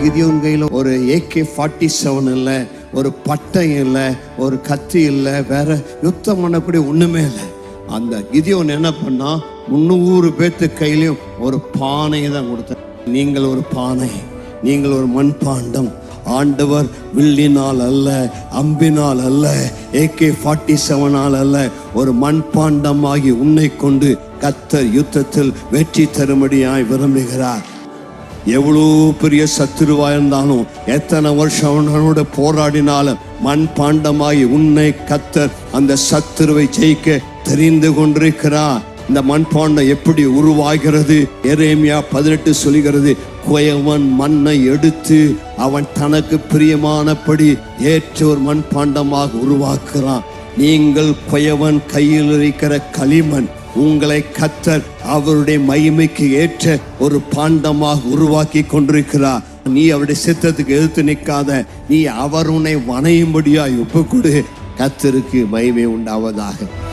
கிதியோன் கையில் ஒரு AK forty seven இல்லை ஒரு பட்டை இல்லை ஒரு கத்தி இல்லை வேற யுத்தம் பண்ணக்கூடிய ஒண்ணுமே இல்லை அந்த கிதியோன் என்ன பண்ணா முந்நூறு பேர்த்து கையிலையும் ஒரு பானையை தான் கொடுத்தார் நீங்கள் ஒரு பானை நீங்கள் ஒரு மண்பாண்டம் ஆண்டவர் வில்லினால் அல்ல அம்பினால் அல்ல ஏகே ஃபார்ட்டி செவனால் அல்ல ஒரு மண்பாண்டமாகி உன்னை கொண்டு கத்தர் யுத்தத்தில் வெற்றி தரும்படியாய் விரும்புகிறார் எவ்வளோ பெரிய சத்துருவா இருந்தாலும் எத்தனை வருஷம் அவனோட போராடினாலும் மண் பாண்டமாகி உன்னை கத்தர் அந்த சத்துருவை ஜெயிக்க தெரிந்து கொண்டிருக்கிறார் இந்த மண்பாண்டம் எப்படி உருவாகிறது எரேமியா பதினெட்டு சொல்கிறது குயவன் மண்ணை எடுத்து அவன் தனக்கு பிரியமானபடி ஏற்ற ஒரு மண்பாண்டமாக உருவாக்குறான் நீங்கள் குயவன் கையில் இருக்கிற களிமண் உங்களை கத்தர் அவருடைய மகிமைக்கு ஏற்ற ஒரு பாண்டமாக உருவாக்கி கொண்டிருக்கிறார் நீ அவருடைய சித்தத்துக்கு எதிர்த்து நிற்காத நீ அவர் உன்னை வணையும்படியாய் ஒப்புக்கொடு கத்தருக்கு மகிமை உண்டாவதாக